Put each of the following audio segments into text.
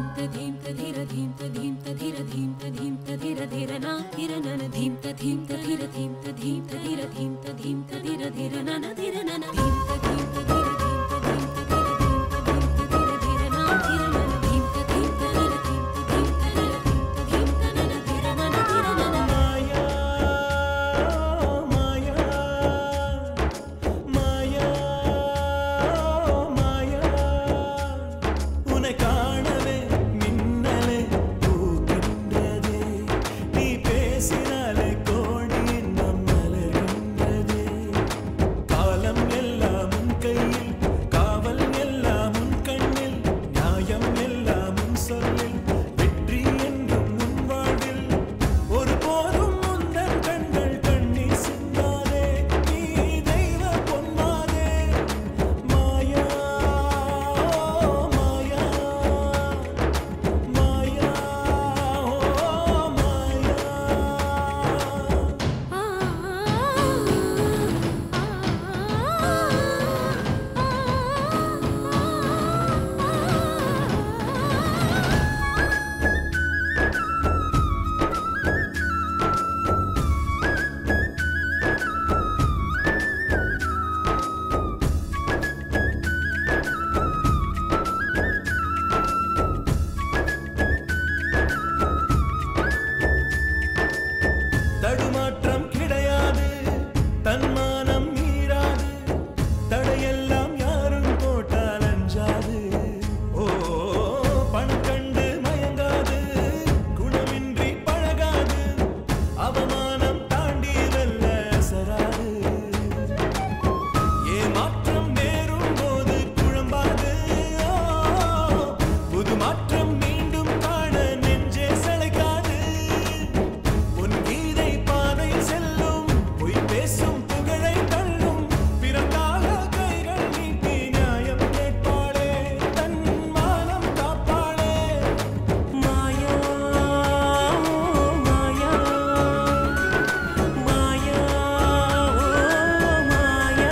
ததீம் ததிர தீம் ததீம் ததிர தீம் ததீம் ததிர திரனா திரனன தீம் ததீம் ததிர தீம் ததீம் ததிர தீம் ததீம் ததிர திரனன திரனன தீம் ததீம் ததிர தீம் ததீம் ததிர தீம் ததீம் ததிர திரனா திரனன தீம் ததீம் ததிர தீம் ததீம் ததிர தீம் ததீம் தனன திரனன திரனன மாயா மாயா மாயா மாயா உன்னை காணவே மின்னலே பூக்கின்றதே நீ பேசினாலே கோடி நம் மலர்கின்றதே காலம் எல்லாம் உன் கையில் காவல் எல்லாம் உன் கண்ணில் நியாயம் எல்லாம் உன் சொல்லில் வெற்றி என்றும் உன் வாழ்வில் ஒரு போதும் முந்தன் கண்கள் கண்ணீர் சிந்தாதே நீ தெய்வ பொன்மாதே மாயா மாயா மாயா ஓ மாயா தடுமாற்றம் கிடையாது தன்மானம் மீறாது தடையெல்லாம் யாரும் போட்டால் அஞ்சாது ஓ பணம் கண்டு மயங்காது குணமின்றி பழகாது அவமானம் தாண்டி வெல்ல அசராது ஏமாற்றம் நேரும் போது குழம்பாது ஓ, புது மாற்றம் மீண்டும் காண நெஞ்சே சளைக்காது உன் கீதை பாதை செல்லும் பொய் பேசும் புகழை தள்ளும் பிறந்தால கைகள் நீட்டி நியாயம் கேட்பாளே தன் மானம் காப்பாளே மாயா மாயா மாயா ஓ மாயா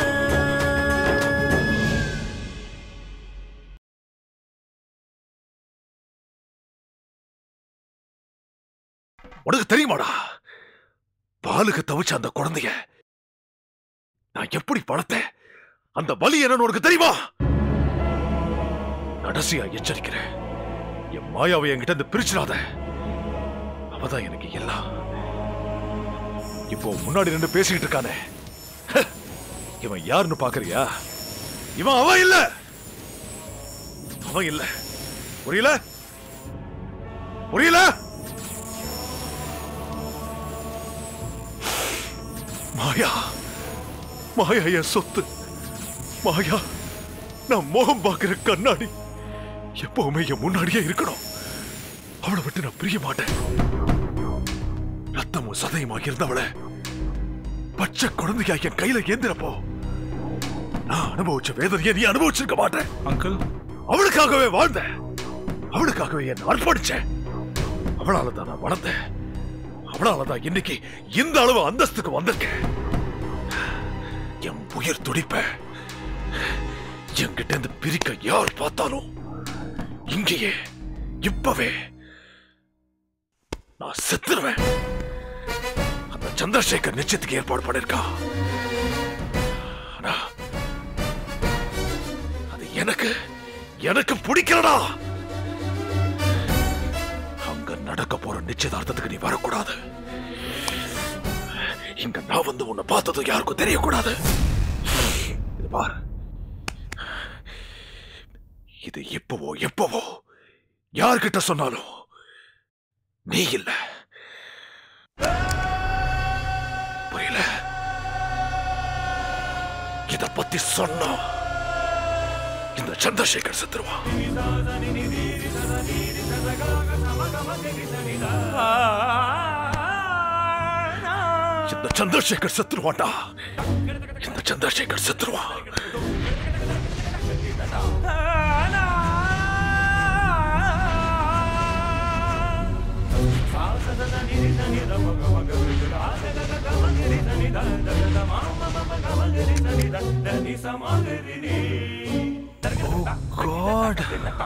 உனக்கு தெரியுமாடா பாலுக்கு தவிச்ச அந்த குழந்தைய நான் எப்படி வளர்த்தேன் அந்த வலி என்னன்னு உனக்கு தெரியுமா கடைசியா எச்சரிக்கிறேன் என் மாயாவை என்கிட்ட இருந்து பிரிச்சிடாத அவதான் எனக்கு எல்லாம் இப்போ முன்னாடி நின்று பேசிக்கிட்டு இருக்கானே ஹ, இவன் யாருன்னு பாக்குறியா இவன் அவன் இல்ல அவன் இல்ல புரியல புரியல மாயா மாயா என் சொத்து மாயா நான் மோகம் பார்க்கிற கண்ணாடி எப்பவுமே என் முன்னாடியே இருக்கணும் அவளை விட்டு நான் பிரிய மாட்டேன் ரத்தமும் சதையுமாக இருந்தவளை பச்சை குழந்தையா என் கையில ஏந்திரப்போ நான் அனுபவிச்ச வேதனையை நீ அனுபவிச்சிருக்க மாட்டேன் அங்கிள் அவளுக்காகவே வாழ்ந்தேன் அவளுக்காகவே என்ன அர்ப்பணிச்சேன் அவளால தான் நான் வளர்ந்தேன் அவளால தான் இன்னைக்கு இந்த அளவு அந்தஸ்துக்கு வந்திருக்கேன் என் உயிர் துடிப்ப என்கிட்ட இருந்து பிரிக்க யார் பார்த்தாலும் இங்கேயே இப்பவே நான் செத்துருவேன் அந்த சந்திரசேகர் நிச்சயத்துக்கு ஏற்பாடு பண்ணிருக்கா ஆனா அது எனக்கு எனக்கு பிடிக்கலடா அங்க நடக்க போற நிச்சயதார்த்தத்துக்கு நீ வரக்கூடாது இங்க நான் வந்து உன்னை பார்த்ததும் யாருக்கும் தெரியக்கூடாது இது பார் இது எப்பவோ எப்பவோ யார்கிட்ட சொன்னாலும் நீ இல்ல புரியல இத பத்தி சொன்னா இந்த சந்திரசேகர் செத்துருவான் இந்த சந்திரசேகர் செத்துருவான்டா இந்த சந்திரசேகர் செத்துருவான் காட்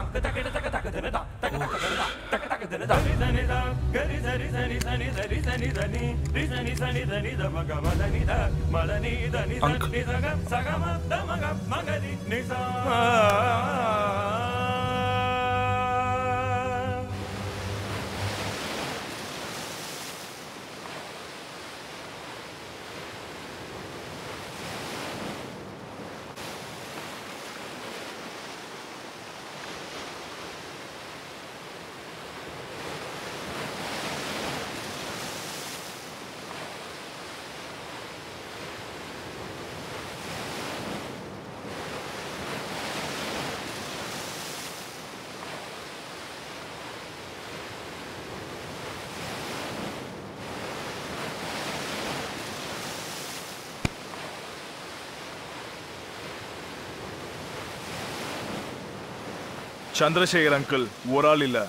சந்திரசேகர் அங்கிள் ஒரு ஆள் இல்ல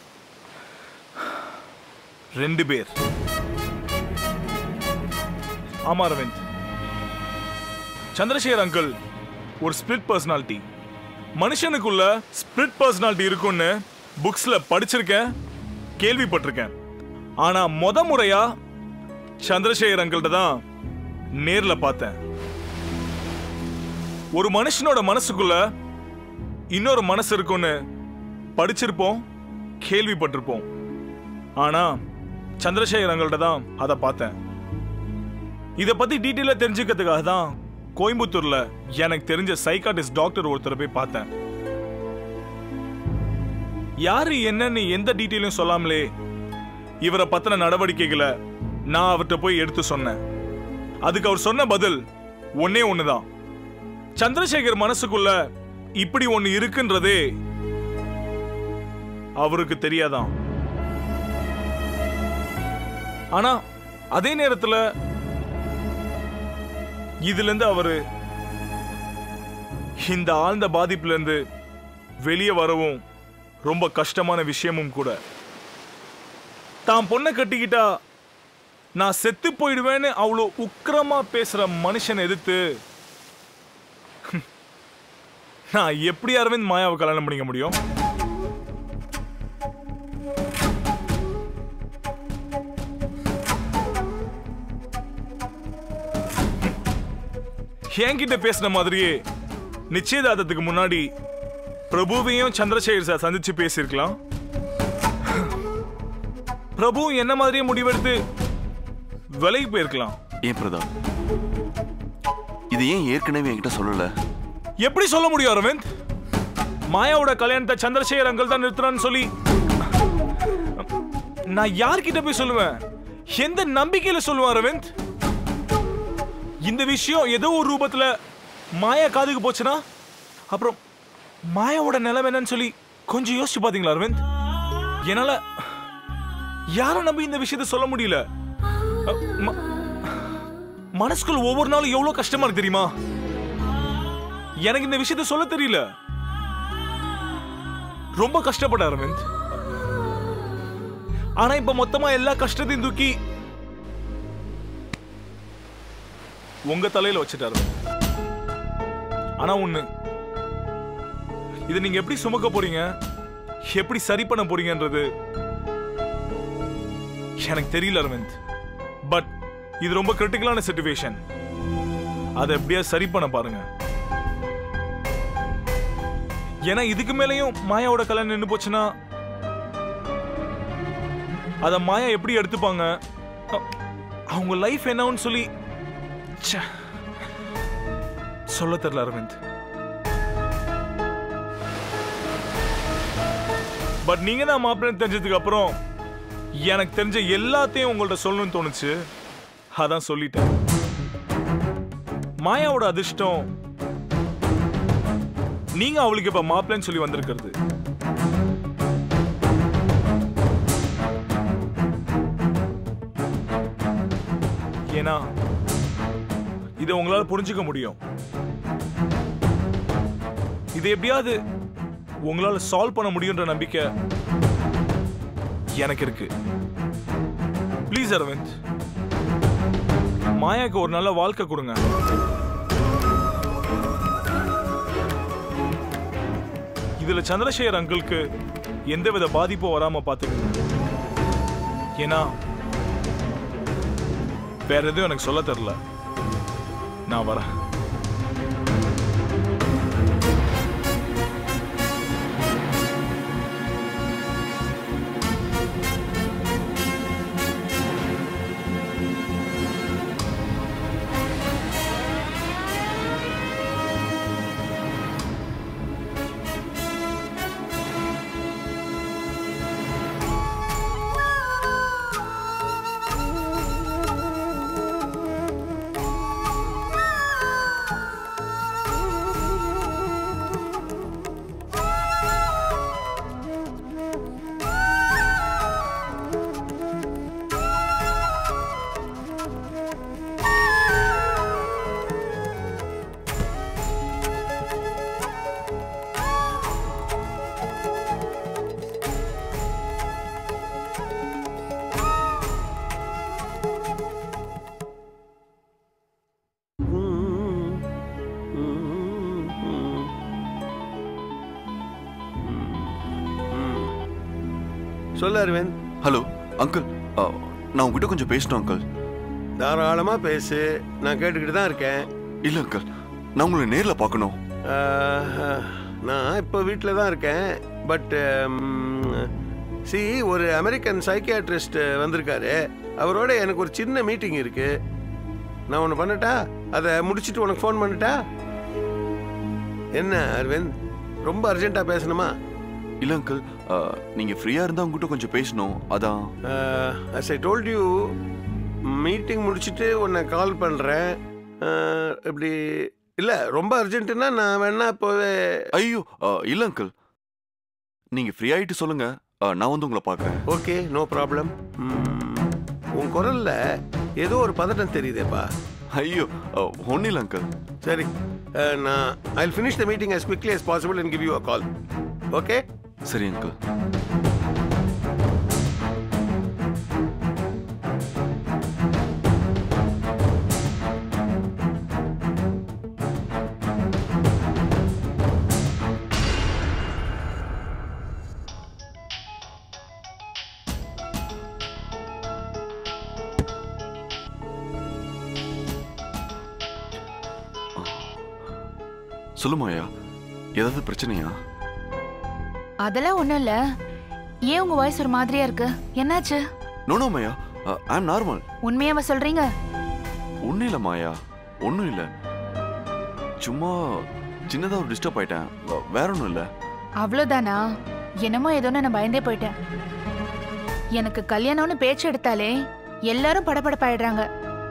ரெண்டு பேர் ஆமா அரவிந்த் சந்திரசேகர் அங்கிள் ஒரு ஸ்பிளிட் பர்சனாலிட்டி மனுஷனுக்குள்ள ஸ்பிளிட் பர்சனாலிட்டி இருக்கும்னு புக்ஸ்ல படிச்சிருக்கேன் கேள்விப்பட்டிருக்கேன் ஆனா முத முறையா சந்திரசேகர் அங்கிள்கிட்ட தான் நேர்ல பார்த்தேன் ஒரு மனுஷனோட மனசுக்குள்ள இன்னொரு மனசு இருக்கும்னு படிச்சிருப்போம் கேள்விப்பட்டிருப்போம் ஆனா சந்திரசேகர் அங்கள்ட்ட தான் அதை பார்த்தேன் இத பத்தி டீட்டெயிலா தெரிஞ்சுக்கிறதுக்காக தான் கோயம்புத்தூர்ல எனக்கு தெரிஞ்ச சைக்காட்டிஸ்ட் டாக்டர் ஒருத்தரை போய் பார்த்தேன் யாரு என்னன்னு எந்த டீட்டெயிலும் சொல்லாமலே இவரை பத்தின நடவடிக்கைகளை நான் அவர்கிட்ட போய் எடுத்து சொன்னேன் அதுக்கு அவர் சொன்ன பதில் ஒன்னே ஒண்ணுதான் சந்திரசேகர் மனசுக்குள்ள இப்படி ஒண்ணு இருக்குன்றதே அவருக்கு தெரியாதான் ஆனா அதே நேரத்துல இதுல இருந்து அவரு இந்த ஆழ்ந்த பாதிப்புல இருந்து வெளியே வரவும் ரொம்ப கஷ்டமான விஷயமும் கூட தான் பொண்ணை கட்டிக்கிட்டா நான் செத்து போயிடுவேன்னு அவ்வளோ உக்கிரமா பேசுற மனுஷனை எதிர்த்து நான் எப்படி அரவிந்த் மாயாவை கல்யாணம் பண்ணிக்க முடியும் என்கிட்ட பேசின மாதிரியே நிச்சயதார்த்தத்துக்கு முன்னாடி பிரபுவையும் சந்திரசேகர் சார் சந்திச்சு பேசியிருக்கலாம் பிரபு என்ன மாதிரியே முடிவெடுத்து விலைக்கு போயிருக்கலாம் ஏன் பிரதாப் இது ஏன் ஏற்கனவே என்கிட்ட சொல்லல எப்படி சொல்ல முடியும் அரவிந்த் மாயாவோட கல்யாணத்தை சந்திரசேகர் அங்கிள் தான் நிறுத்துறான்னு சொல்லி நான் யார்கிட்ட போய் சொல்லுவேன் எந்த நம்பிக்கையில சொல்லுவேன் அரவிந்த் இந்த விஷயம் ஏதோ ஒரு ரூபத்துல மாயா காதுக்கு போச்சுன்னா அப்புறம் மாயாவோட நிலைமை என்னன்னு சொல்லி கொஞ்சம் யோசிச்சு பாத்தீங்களா அரவிந்த் என்னால யாரை நம்பி இந்த விஷயத்த சொல்ல முடியல அ, ம- மனசுக்குள்ள ஒவ்வொரு நாளும் எவ்வளவு கஷ்டமா இருக்கு தெரியுமா எனக்கு இந்த விஷயத்த சொல்ல தெரியல ரொம்ப கஷ்டப்பட்ட அரவிந்த் ஆனா இப்ப மொத்தமா எல்லா கஷ்டத்தையும் தூக்கி உங்க தலையில வச்சுட்டாரு ஆனா ஒண்ணு இதை நீங்க எப்படி சுமக்க போறீங்க எப்படி சரி பண்ண போறீங்கன்றது எனக்கு தெரியல அரவிந்த் பட் இது ரொம்ப கிரிட்டிக்கலான சிச்சுவேஷன் அதை எப்படியா சரி பண்ண பாருங்க ஏன்னா இதுக்கு மேலேயும் மாயாவோட கல்யாணம் நின்று போச்சுன்னா அத மாயா எப்படி எடுத்துப்பாங்க அ- அவங்க லைஃப் என்னன்னு சொல்லி ச்சே. சொல்ல தெரியல அரவிந்த் பட் நீங்க தான் மாப்பிள்ளை தெரிஞ்சதுக்கு அப்புறம் எனக்கு தெரிஞ்ச எல்லாத்தையும் உங்கள்ட்ட சொல்லணும்னு தோணுச்சு அதான் சொல்லிட்டேன் மாயாவோட அதிர்ஷ்டம் நீங்க அவளுக்கு இப்ப மாப்பிள்ளைன்னு சொல்லி வந்திருக்கிறது ஏன்னா இதை உங்களால புரிஞ்சுக்க முடியும் இதை எப்படியாவது உங்களால சால்வ் பண்ண முடியுன்ற நம்பிக்கை எனக்கு இருக்கு ப்ளீஸ் அரவிந்த் மாயாக்கு ஒரு நல்ல வாழ்க்கை கொடுங்க இதுல சந்திரசேகர் அங்கிளுக்கு எந்தவித பாதிப்பும் வராம பாத்துக்கணும் ஏன்னா வேற எதுவும் எனக்கு சொல்ல தெரியல நான் வரேன் சொல்லு அரவிந்த் ஹலோ அங்கிள் ஆ, நான் உங்ககிட்ட கொஞ்சம் பேசணும் அங்கிள் தாராளமா பேசு நான் கேட்டுக்கிட்டு தான் இருக்கேன் இல்ல அங்கிள் நான் உங்களை நேர்ல பார்க்கணும் ஆஹ், நான் இப்போ வீட்டில் தான் இருக்கேன் பட் சி ஒரு அமெரிக்கன் சைக்கியாட்ரிஸ்ட் வந்திருக்காரு அவரோட எனக்கு ஒரு சின்ன மீட்டிங் இருக்கு நான் ஒன்று பண்ணட்டா அதை முடிச்சிட்டு உனக்கு ஃபோன் பண்ணட்டா என்ன அரவிந்த் ரொம்ப அர்ஜென்ட்டாக பேசணுமா இல்ல அங்கிள் ஆ, நீங்க ஃப்ரீயா இருந்தா உங்ககிட்ட கொஞ்சம் பேசணும் அதான் as I told you meeting முடிச்சுட்டு உன்னை கால் பண்ணுறேன் இப்படி இல்லை ரொம்ப அர்ஜென்ட்டுன்னா நான் வேணா இப்போவே ஐயோ ஆ, இல்ல அங்கிள் நீங்க ஃப்ரீ ஆயிட்டு சொல்லுங்க ஆ, நான் வந்து உங்களை பார்க்கறேன் ஓகே நோ ப்ராப்ளம் உன் குரல்ல ஏதோ ஒரு பதட்டம் தெரியுதேப்பா ஐயோ ஒன்றும் இல்லை அங்கிள் சரி அஹ், நான் I finish the meeting as quickly as possible and give you a call okay சரி அங்கிள் சொல்லுமாயா ஏதாவது பிரச்சனையா அதெல்லாம் ஒண்ணும் இல்ல ஏன் உங்க வாய்ஸ் ஒரு மாதிரியா இருக்கு என்னாச்சு no no Maya I am normal உண்மையாவா சொல்றீங்க ஒன்றும் இல்லை மாயா ஒன்றும் இல்லை சும்மா சின்னதாக ஒரு டிஸ்டர்ப் ஆயிட்டேன் வ- வேற ஒன்றும் இல்லை அவ்வளவுதானா என்னமோ ஏதோன்னு நான் பயந்தே போயிட்டேன் எனக்கு கல்யாணம்னு பேச்சு எடுத்தாலே எல்லாரும் படபடப்பாயிடுறாங்க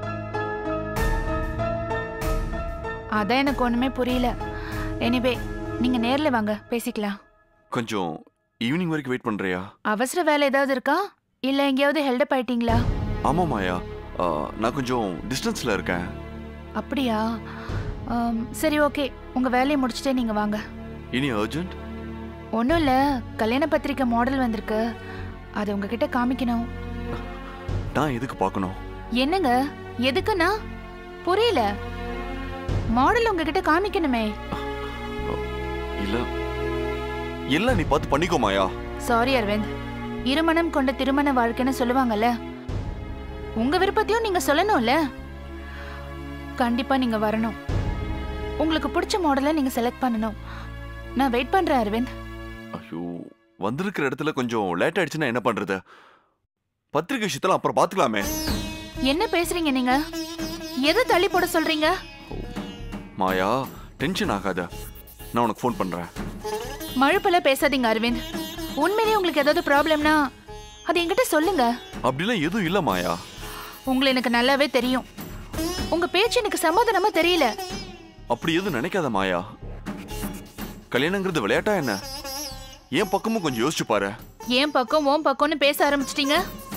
அதான் எனக்கு ஒண்ணுமே புரியல எனிவே நீங்க நேர்ல வாங்க பேசிக்கலாம் கொஞ்சம் ஈவினிங் வரைக்கும் வெயிட் பண்ணுறியா அவசர வேலை ஏதாவது இருக்கா இல்ல எங்கேயாவது ஹெல்டப் ஆயிட்டீங்களா ஆமாம் மாயா ஆ, நான் கொஞ்சம் டிஸ்டன்ஸில் இருக்கேன் அப்படியா ஆம், சரி ஓகே உங்க வேலையை முடிச்சுட்டே நீங்க வாங்க இனி அர்ஜென்ட் ஒன்றும் இல்லை கல்யாண பத்திரிக்கை மாடல் வந்திருக்கு அதை உங்ககிட்ட காமிக்கணும் நான் எதுக்கு பார்க்கணும் என்னங்க எதுக்குண்ணா புரியல மாடல் உங்ககிட்ட காமிக்கணுமே இல்லை எல்லாம் நீ பார்த்து பண்ணிக்கோ மாயா சாரி அரவிந்த் இருமணம் கொண்ட திருமண வாழ்க்கைன்னு சொல்லுவாங்கல்ல உங்க விருப்பத்தையும் நீங்க சொல்லணும்ல கண்டிப்பா நீங்க வரணும் உங்களுக்கு பிடிச்ச மாடலை நீங்க செலக்ட் பண்ணணும் நான் வெயிட் பண்றேன் அரவிந்த் ஐயோ வந்திருக்கிற இடத்துல கொஞ்சம் லேட் ஆயிடுச்சுன்னா என்ன பண்ணுறது பத்திரிக்கை விஷயத்தெல்லாம் அப்புறம் பார்த்துக்கலாமே என்ன பேசுறீங்க நீங்க எதை தள்ளி போட சொல்றீங்க மாயா டென்ஷன் ஆகாத நான் உனக்கு ஃபோன் பண்ணுறேன் மழுப்பல பேசாதீங்க அரவிந்த் உண்மையிலேயே உங்களுக்கு ஏதாவது ப்ராப்ளம்னா அது என்கிட்ட சொல்லுங்க அப்படிலாம் எதுவும் இல்லை மாயா உங்களை எனக்கு நல்லாவே தெரியும் உங்க பேச்சு எனக்கு சமாதானமா தெரியல அப்படி எதுவும் நினைக்காத மாயா கல்யாணங்கிறது விளையாட்டா என்ன என் பக்கமும் கொஞ்சம் யோசிச்சு பாரு ஏன் பக்கம் ஓம் பக்கம்னு பேச ஆரம்பிச்சிட்டீங்க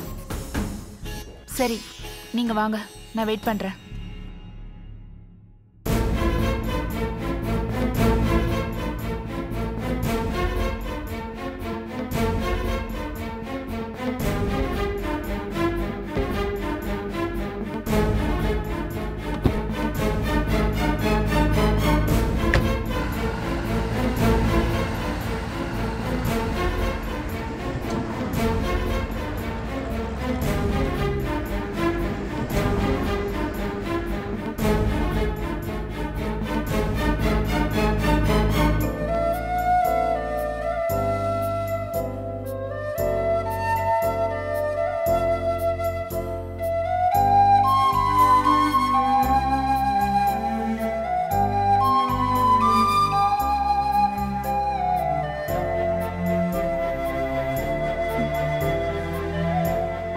சரி நீங்க வாங்க நான் வெயிட் பண்றேன்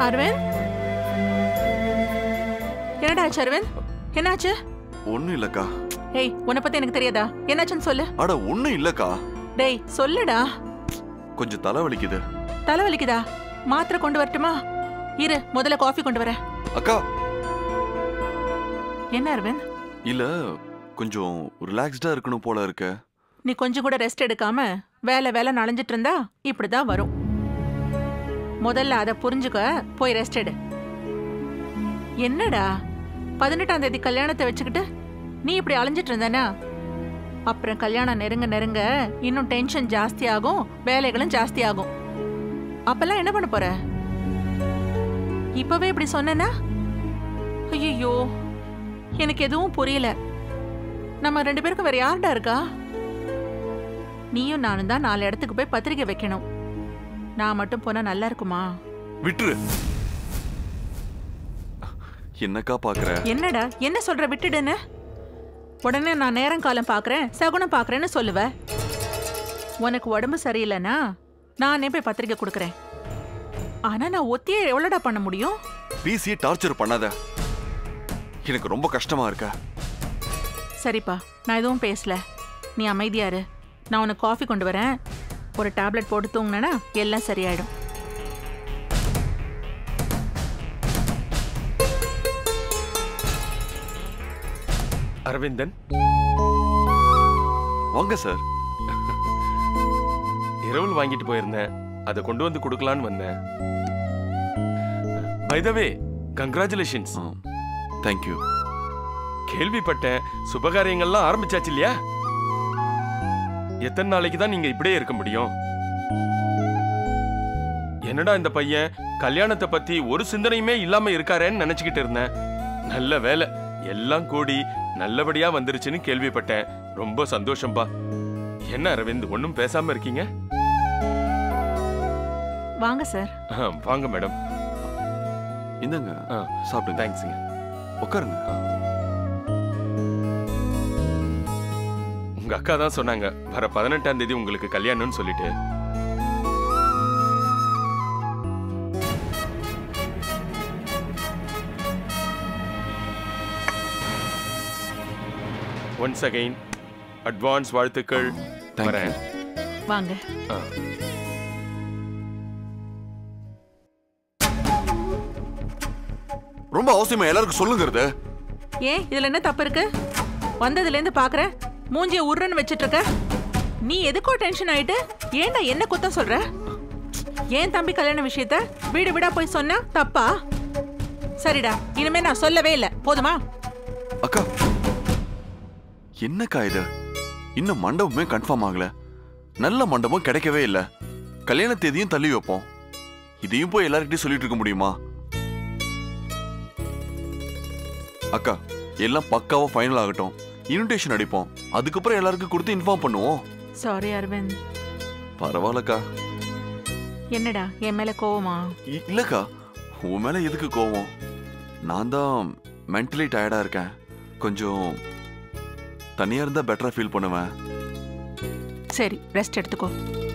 அரவிந்த் என்னடா ஆச்சு அரவிந்த் என்னாச்சு ஒண்ணும் இல்லக்கா ஏய் உன்னை பத்தி எனக்கு தெரியாதா என்னாச்சுன்னு சொல்லு அட ஒண்ணும் இல்லக்கா டேய் சொல்லுடா கொஞ்சம் தலை வலிக்குது தலைவலிக்குதா மாத்திரை கொண்டு வரட்டுமா இரு முதல்ல காஃபி கொண்டு வரேன் அக்கா என்ன அரவிந்த் இல்ல கொஞ்சம் ரிலாக்ஸ்டா இருக்கணும் போல இருக்கு நீ கொஞ்சம் கூட ரெஸ்ட் எடுக்காம வேலை வேலை நனைஞ்சிட்டு இருந்தா இப்படிதான் வரும் முதல்ல அதை புரிஞ்சுக்க போய் ரெஸ்ட் எடு என்னடா பதினெட்டாம் தேதி கல்யாணத்தை வச்சுக்கிட்டு நீ இப்படி அலைஞ்சிட்டு இருந்தனா அப்புறம் கல்யாணம் நெருங்க நெருங்க இன்னும் டென்ஷன் ஜாஸ்தி ஆகும் வேலைகளும் ஜாஸ்தி ஆகும் அப்பெல்லாம் என்ன பண்ண போற இப்பவே இப்படி சொன்னேன்னா ஐயோ எனக்கு எதுவும் புரியல நம்ம ரெண்டு பேருக்கும் வேற யார்டா இருக்கா நீயும் நானும் தான் நாலு இடத்துக்கு போய் பத்திரிக்கை வைக்கணும் நான் மட்டும் போனா நல்லா இருக்குமா விட்டுரு என்னக்கா பாக்குற என்னடா என்ன சொல்ற விட்டுடுன்னு உடனே நான் நேரம் காலம் பார்க்கறேன் சகுனம் பார்க்கறேன்னு சொல்லுவ உனக்கு உடம்பு சரியில்லைன்னா நானே போய் பத்திரிக்கை கொடுக்கறேன் ஆனா நான் ஒத்தியே எவ்வளோடா பண்ண முடியும் பிசியை டார்ச்சர் பண்ணாத எனக்கு ரொம்ப கஷ்டமா இருக்கா சரிப்பா நான் எதுவும் பேசல நீ அமைதியா இரு நான் உனக்கு காஃபி கொண்டு வரேன் ஒரு டேப்லெட் போட்டு தூங்கினேன்னா எல்லாம் சரியாயிடும் அரவிந்தன் வாங்க சார் இரவல் வாங்கிட்டு போயிருந்தேன் அதை கொண்டு வந்து கொடுக்கலான்னு வந்தேன் பைதவே கங்க்ராச்சுலேஷன்ஸ் தேங்க்யூ கேள்விப்பட்டேன் சுபகாரியங்கள்லாம் ஆரம்பிச்சாச்சு இல்லையா எத்தனை நாளைக்கு தான் நீங்க இப்படியே இருக்க முடியும் என்னடா இந்த பையன் கல்யாணத்தை பத்தி ஒரு சிந்தனையுமே இல்லாம இருக்காரேன்னு நினைச்சுக்கிட்டு இருந்தேன் நல்ல வேலை எல்லாம் கூடி நல்லபடியா வந்துருச்சுன்னு கேள்விப்பட்டேன் ரொம்ப சந்தோஷம்பா என்ன அரவிந்த் ஒன்றும் பேசாம இருக்கீங்க வாங்க சார் ஆ, வாங்க மேடம் இந்தங்க ஆ, சாப்பிடுங்க தேங்க்ஸுங்க உட்காருங்க உங்க அக்கா தான் சொன்னாங்க வர பதினெட்டாம் தேதி உங்களுக்கு கல்யாணம்னு சொல்லிட்டு ஒன்ஸ் அகைன் அட்வான்ஸ் வாழ்த்துக்கள் Thank you. வரேன் வாங்க ஆ. ரொம்ப அவசியமா எல்லாருக்கும் சொல்லுங்கிறது ஏன் இதுல என்ன தப்பு இருக்கு வந்ததுல இருந்து பாக்குற மூஞ்சிய உருன்னு வச்சிட்டு இருக்க நீ எதுக்கோ டென்ஷன் ஆயிட்டு ஏன்டா என்ன குத்தம் சொல்ற ஏன் தம்பி கல்யாண விஷயத்த வீடு வீடா போய் சொன்னா தப்பா சரிடா இனிமே நான் சொல்லவே இல்ல போதுமா அக்கா என்னக்கா இது இன்னும் மண்டபமே கன்ஃபார்ம் ஆகல நல்ல மண்டபம் கிடைக்கவே இல்ல கல்யாண தேதியும் தள்ளி வைப்போம் இதையும் போய் எல்லார்கிட்டயும் சொல்லிட்டு இருக்க முடியுமா அக்கா எல்லாம் பக்காவா ஃபைனல் ஆகட்டும் இன்விடேஷன் அடிப்போம் அதுக்கப்புறம் எல்லாருக்கும் கொடுத்து இன்ஃபார்ம் பண்ணுவோம் சாரி அரவிந்த் பரவாயில்லக்கா என்னடா என் மேல கோவமா இ- இல்லக்கா உன் மேல எதுக்கு கோவம் நான் தான் மென்டலி டயர்டா இருக்கேன் கொஞ்சம் தனியா இருந்தா பெட்டரா ஃபீல் பண்ணுவேன் சரி ரெஸ்ட் எடுத்துக்கோ